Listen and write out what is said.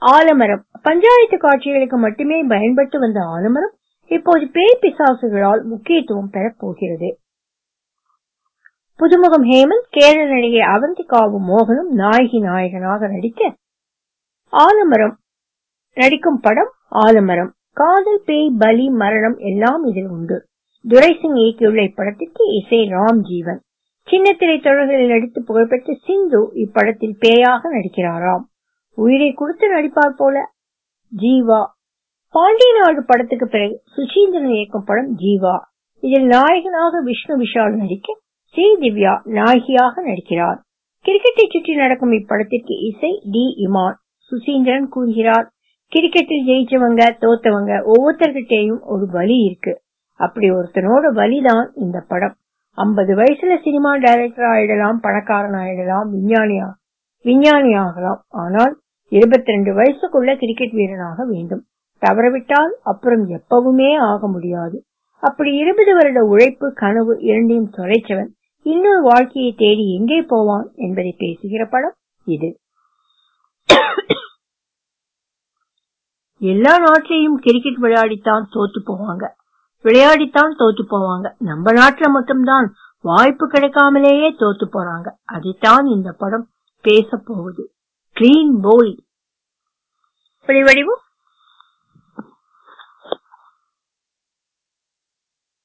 ஆலமரம் பஞ்சாயத்து காட்சிகளுக்கு மட்டுமே பயன்பட்டு வந்த ஆலமரம் இப்போது பேய் பிசாசுகளால் முக்கியத்துவம் பெறப் போகிறது புதுமுகம் ஹேமந்த் கேரள நடிகை அவந்திகாவும் மோகனும் நாயகி நாயகனாக நடிக்க ஆலமரம் நடிக்கும் படம் ஆலமரம் காதல் பேய் பலி மரணம் எல்லாம் இதில் உண்டு துரைசிங் இயக்கியுள்ள இப்படத்திற்கு இசை ராம் ஜீவன் சின்ன திரை தொடர்களில் நடித்து புகழ்பெற்ற சிந்து இப்படத்தில் பேயாக நடிக்கிறாராம் உயிரை கொடுத்து நடிப்பார் போல ஜீவா பாண்டிய நாடு படத்துக்கு பிறகு சுசீந்திரன் இயக்கும் படம் ஜீவா இதில் நாயகனாக விஷ்ணு விஷால் நடிக்க ஸ்ரீ திவ்யா நாயகியாக நடிக்கிறார் கிரிக்கெட்டை சுற்றி நடக்கும் இப்படத்திற்கு இசை டி இமான் சுசீந்திரன் கூறுகிறார் கிரிக்கெட்டில் ஜெயிச்சவங்க தோத்தவங்க ஒவ்வொருத்தர்கிட்டயும் ஒரு வலி இருக்கு அப்படி ஒருத்தனோட வலிதான் இந்த படம் ஐம்பது வயசுல சினிமா டைரக்டர் ஆயிடலாம் பணக்காரன் ஆயிடலாம் விஞ்ஞானியா விஞ்ஞானி ஆகலாம் ஆனால் இருபத்தி ரெண்டு வயசுக்குள்ள கிரிக்கெட் வீரனாக வேண்டும் தவறவிட்டால் அப்புறம் எப்பவுமே ஆக முடியாது அப்படி இருபது வருட உழைப்பு கனவு இரண்டையும் தொலைச்சவன் இன்னொரு வாழ்க்கையை தேடி எங்கே போவான் என்பதை பேசுகிற படம் இது எல்லா நாட்டிலையும் கிரிக்கெட் விளையாடித்தான் தோத்து போவாங்க விளையாடித்தான் தோத்து போவாங்க நம்ம நாட்டுல மட்டும்தான் வாய்ப்பு கிடைக்காமலேயே தோத்து போறாங்க அதைத்தான் இந்த படம் பேச போகுது கிளீன் போல் வடிவம்